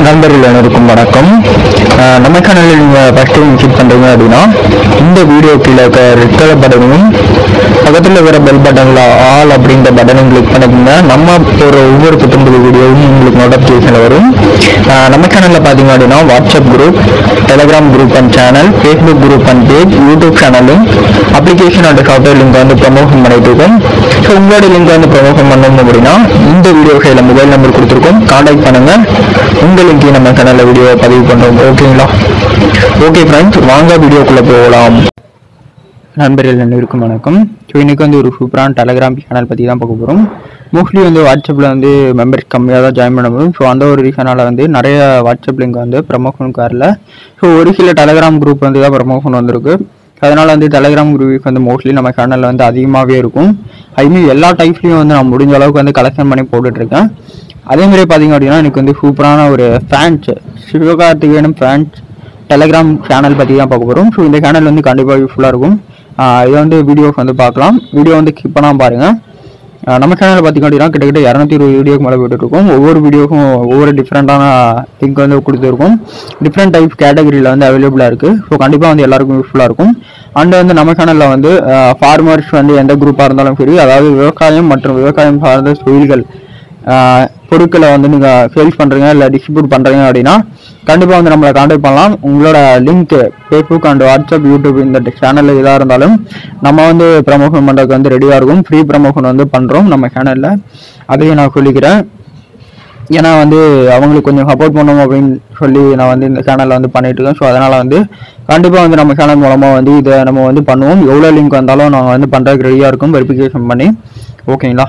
நண்பர்கள் அனைவருக்கும் வணக்கம் அஹ் நம்ம சேனலில் நீங்கள் ஃபஸ்ட் டைம் விசிட் பண்ணுறீங்க அப்படின்னா இந்த வீடியோ கீழே இருக்க ரெட் கலர் பட்டனையும் பக்கத்தில் இருக்கிற பெல் பட்டனில் ஆல் அப்படின்ற பட்டனையும் கிளிக் பண்ணிக்கோங்க நம்ம போகிற ஒவ்வொரு புத்தம்புது வீடியோவும் உங்களுக்கு நோட்டிஃபிகேஷன் வரும் அஹ் நம்ம சேனலில் பார்த்தீங்க அப்படின்னா WhatsApp group Telegram group and channel Facebook group and page YouTube சேனலும் அப்ளிகேஷன் அண்ட் சாஃப்ட்வேர் லிங்க் வந்து ப்ரமோஷன் பண்ணிட்டு இருக்கோம் ஸோ உங்களோட லிங்க் வந்து ப்ரமோஷன் பண்ணணும் அப்படின்னா இந்த வீடியோ கையில் மொபைல் நம்பர் கொடுத்துருக்கோம் காண்டாக்ட் பண்ணுங்க உங்க லிங்கையும் நம்ம சேனலில் வீடியோ பதிவு பண்ணுறோம் ஓகேங்களா ஓகே ஃப்ரெண்ட்ஸ் வாங்க வீடியோக்குள்ளே போகலாம் நண்பர்கள் அனைவருக்கும் வணக்கம் ஸோ இன்றைக்கி வந்து ஒரு சூப்பரான டெலகிராம் சேனல் பற்றி தான் பார்க்க போகிறோம் மோஸ்ட்லி வந்து வாட்ஸ்அப்பில் வந்து மெம்பர்ஸ் கம்மியாக தான் ஜாயின் பண்ண முடியும் ஸோ அந்த ஒரு ரீசனால் வந்து நிறைய வாட்ஸ்அப் லிங்க் வந்து ப்ரமோஷனுக்கு வரல ஸோ ஒரு சில டெலகிராம் குரூப் வந்து தான் ப்ரமோஷன் வந்திருக்கு அதனால் வந்து டெலகிராம் குரூப் வந்து மோஸ்ட்லி நம்ம சேனலில் வந்து அதிகமாகவே இருக்கும் ஐ மீன் எல்லா டைப்லையும் வந்து நான் முடிஞ்ச அளவுக்கு வந்து கலெக்ஷன் பண்ணி போட்டுட்ருக்கேன் அதே மாதிரி பார்த்தீங்க அப்படின்னா எனக்கு வந்து சூப்பரான ஒரு ஃபேன்ஸ் சிவகார்த்திகேயனும் ஃபேன்ஸ் டெலகிராம் சேனல் பற்றி தான் பார்க்க போகிறோம் ஸோ இந்த சேனல் வந்து கண்டிப்பாக யூஸ்ஃபுல்லாக இருக்கும் ஆஹ் இதை வந்து வீடியோஸ் வந்து பார்க்கலாம் வீடியோ வந்து கிப் பண்ணாமல் பாருங்கள் ஆஹ் நம்ம சேனல் பார்த்திங்க அப்படின்னா கிட்டத்தட்ட இரநூத்தி இருபது வீடியோக்கு மேலே போட்டுருக்கோம் ஒவ்வொரு வீடியோக்கும் ஒவ்வொரு டிஃப்ரெண்ட்டான லிங்க் வந்து கொடுத்துருக்கோம் டிஃப்ரெண்ட் டைப் கேட்டகரியில் வந்து அவைலபிளாக இருக்குது ஸோ கண்டிப்பாக வந்து எல்லாருக்கும் யூஸ்ஃபுல்லாக இருக்கும் அண்ட் வந்து நம்ம சேனலில் வந்து ஃபார்மர்ஸ் வந்து எந்த குரூப்பாக இருந்தாலும் சரி அதாவது விவசாயம் மற்றும் விவசாயம் சார்ந்த தொழில்கள் ஆஹ் பொருட்களை வந்து நீங்கள் சேல்ஸ் பண்ணுறீங்க இல்லை டிஸ்ட்ரிபியூட் பண்ணுறீங்க அப்படின்னா கண்டிப்பாக வந்து நம்மளை காண்டாக்ட் பண்ணலாம் உங்களோட link Facebook and WhatsApp YouTube இந்த சேனலில் எதாக இருந்தாலும் நம்ம வந்து ப்ரமோஷன் பண்ணுறதுக்கு வந்து ரெடியாக இருக்கும் ஃப்ரீ ப்ரமோஷன் வந்து பண்ணுறோம் நம்ம சேனலில் அதையும் நான் சொல்லிக்கிறேன் ஏன்னா வந்து அவங்களுக்கு கொஞ்சம் சப்போர்ட் பண்ணணும் அப்படின்னு சொல்லி நான் வந்து இந்த சேனலில் வந்து பண்ணிட்டு இருக்கேன் ஸோ அதனால் வந்து கண்டிப்பாக வந்து நம்ம சேனல் மூலமாக வந்து இதை நம்ம வந்து பண்ணுவோம் எவ்வளோ லிங்க் வந்தாலும் நாங்கள் வந்து பண்ணுறதுக்கு ரெடியாக இருக்கும் வெரிஃபிகேஷன் பண்ணி ஓகேங்களா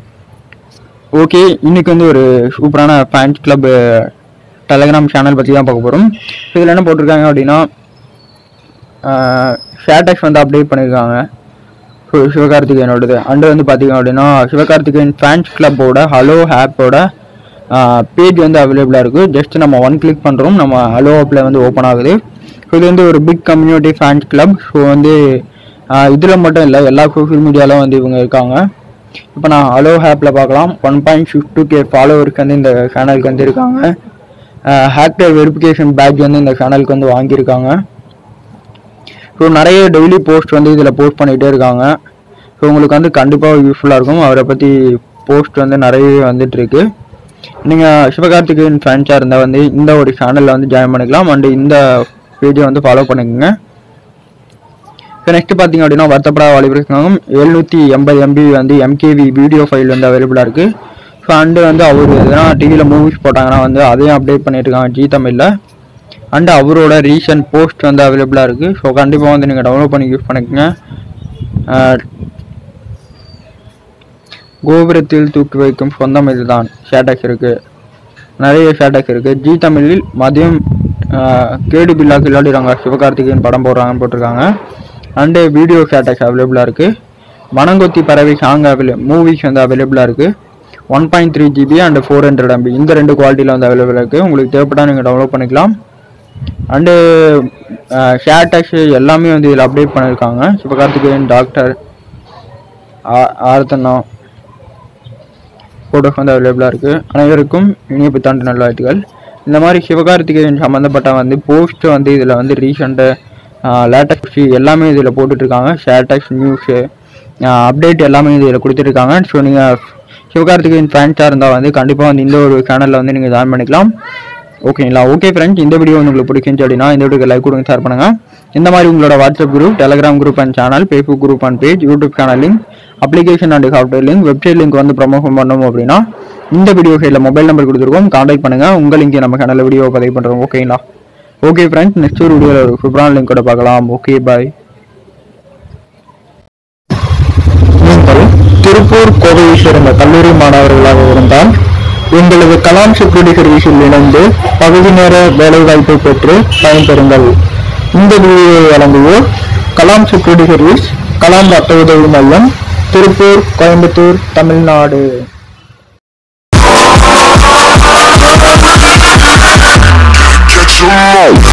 ஓகே இன்னைக்கு வந்து ஒரு சூப்பரான ஃபேன்ஸ் கிளப் டெலகிராம் சேனல் பற்றி தான் பார்க்க போகிறோம் இதில் என்ன போட்டிருக்காங்க அப்படின்னா ஷேட்டக்ஸ் வந்து அப்டேட் பண்ணியிருக்காங்க ஸோ சிவகார்த்திகேயனோடது அண்டு வந்து பார்த்தீங்க அப்படின்னா சிவகார்த்திகேயன் ஃபேன்ஸ் கிளப்போட ஹலோ ஆப்போட பேஜ் வந்து அவைலபிளாக இருக்குது ஜஸ்ட் நம்ம ஒன் கிளிக் பண்ணுறோம் நம்ம ஹலோ ஆப்பில் வந்து ஓப்பன் ஆகுது ஸோ இது வந்து ஒரு big community fans club so வந்து இதில் மட்டும் இல்லை எல்லா சோஷியல் மீடியாலும் வந்து இவங்க இருக்காங்க இப்போ நான் ஹலோ ஆப்பில் பார்க்கலாம் one point fifty two K ஃபாலோவருக்கு வந்து இந்த சேனலுக்கு வந்து இருக்காங்க ஹேக்டர் வெரிஃபிகேஷன் பேட்ச் வந்து இந்த சேனலுக்கு வந்து வாங்கியிருக்காங்க ஸோ நிறைய டெய்லி போஸ்ட் வந்து இதில் போஸ்ட் பண்ணிகிட்டே இருக்காங்க ஸோ உங்களுக்கு வந்து கண்டிப்பாக யூஸ்ஃபுல்லாக இருக்கும் அவரை பற்றி போஸ்ட் வந்து நிறையவே வந்துட்டுருக்கு நீங்கள் சிவகார்த்திகேயன் ஃபேன்ஸாக இருந்தால் வந்து இந்த ஒரு சேனலில் வந்து ஜாயின் பண்ணிக்கலாம் அண்டு இந்த பேஜை வந்து ஃபாலோ பண்ணிக்கோங்க இப்போ நெக்ஸ்ட் பார்த்தீங்க அப்படின்னா வருத்தப்படாத வாலிபருக்காகவும் எழுநூற்றி எண்பது எம்பி வந்து எம்கேவி வீடியோ ஃபைல் வந்து அவைலபிளாக இருக்குது ஸோ அண்டு வந்து அவர் எதனா டிவியில் மூவிஸ் போட்டாங்கன்னா வந்து அதையும் அப்டேட் பண்ணிட்டு இருக்காங்க ஜி தமிழில் அண்டு அவரோட ரீசன்ட் போஸ்ட் வந்து அவைலபிளாக இருக்குது ஸோ கண்டிப்பாக வந்து நீங்கள் டவுன்லோட் பண்ணி யூஸ் பண்ணிக்கோங்க கோபுரத்தில் தூக்கி வைக்கும் சொந்தம் இதுதான் ஷேட்டக்ஸ் இருக்குது நிறைய ஷேட்டக்ஸ் இருக்குது ஜி தமிழில் மதியம் கேடு பில்லா கில்லாடிறாங்க சிவகார்த்திகேயன் படம் போடுறாங்கன்னு போட்டிருக்காங்க அண்டு வீடியோ ஷேட்டக்ஸ் அவைலபிளாக இருக்குது வனங்கொத்தி பறவை சாங் அவைல மூவிஸ் வந்து அவைலபிளாக இருக்குது one point three GB and four hundred MB இந்த ரெண்டு குவாலிட்டியில் வந்து அவைலபிளாக இருக்குது உங்களுக்கு தேவைப்பட்டால் நீங்கள் டவுன்லோட் பண்ணிக்கலாம் அண்டு ஷேட்டக்ஸ் எல்லாமே வந்து இதில் அப்டேட் பண்ணியிருக்காங்க சிவகார்த்திகேயன் டாக்டர் ஆர்த்தனா ஃபோட்டோஸ் வந்து அவைலபிளாக இருக்குது அனைவருக்கும் இனிய புத்தாண்டு நல்வாழ்த்துக்கள் இந்த மாதிரி சிவகார்த்திகேயன் சம்மந்தப்பட்ட வந்து போஸ்ட் வந்து இதில் வந்து ரீசெண்ட்டு லேட்டஸ்ட் எல்லாமே இதில் போட்டுட்ருக்காங்க ஷேட்டக்ஸ் நியூஸு அப்டேட் எல்லாமே இதில் கொடுத்துட்ருக்காங்க ஸோ நீங்கள் சிவகார்த்திகேயன் ஃபேன்ஸாக இருந்தால் வந்து கண்டிப்பாக வந்து இந்த ஒரு சேனலில் வந்து நீங்கள் ஜாயின் பண்ணிக்கலாம் ஓகேங்களா ஓகே ஃப்ரெண்ட்ஸ் இந்த வீடியோ உங்களுக்கு பிடிச்சிருந்துச்சு அப்படின்னா இந்த வீடியோக்கு லைக் கொடுங்க ஷேர் பண்ணுங்கள் இந்த மாதிரி உங்களோட WhatsApp group Telegram group and channel Facebook group and page YouTube channel link application and software link website link வந்து ப்ரமோஷன் பண்ணணும் அப்படின்னா இந்த வீடியோ சைடில் மொபைல் நம்பர் கொடுத்துருக்கோம் காண்டாக்ட் பண்ணுங்கள் உங்கள் லிங்க் நம்ம சேனலில் வீடியோ பதிவு பண்ணுறோம் ஓகேங்களா ஓகே ஃப்ரெண்ட்ஸ் நெக்ஸ்ட் ஒரு வீடியோவில் ஒரு சூப்பரான லிங்க் கூட பார்க்கலாம் ஓகே பாய் நீங்கள் திருப்பூர் கோவையை சேர்ந்த கல்லூரி மாணவர்களாக இருந்தால் எங்களது கலாம் செக்யூரிட்டி சர்வீஸில் இணைந்து பகுதி நேர வேலைவாய்ப்பை பெற்று பயன்பெறுங்கள் இந்த வீடியோவை வழங்குவோர் கலாம் செக்யூரிட்டி சர்வீஸ் கலாம் ரத்த உதவி மையம் Tiruppur Coimbatore Tamil Nadu Get your mouth.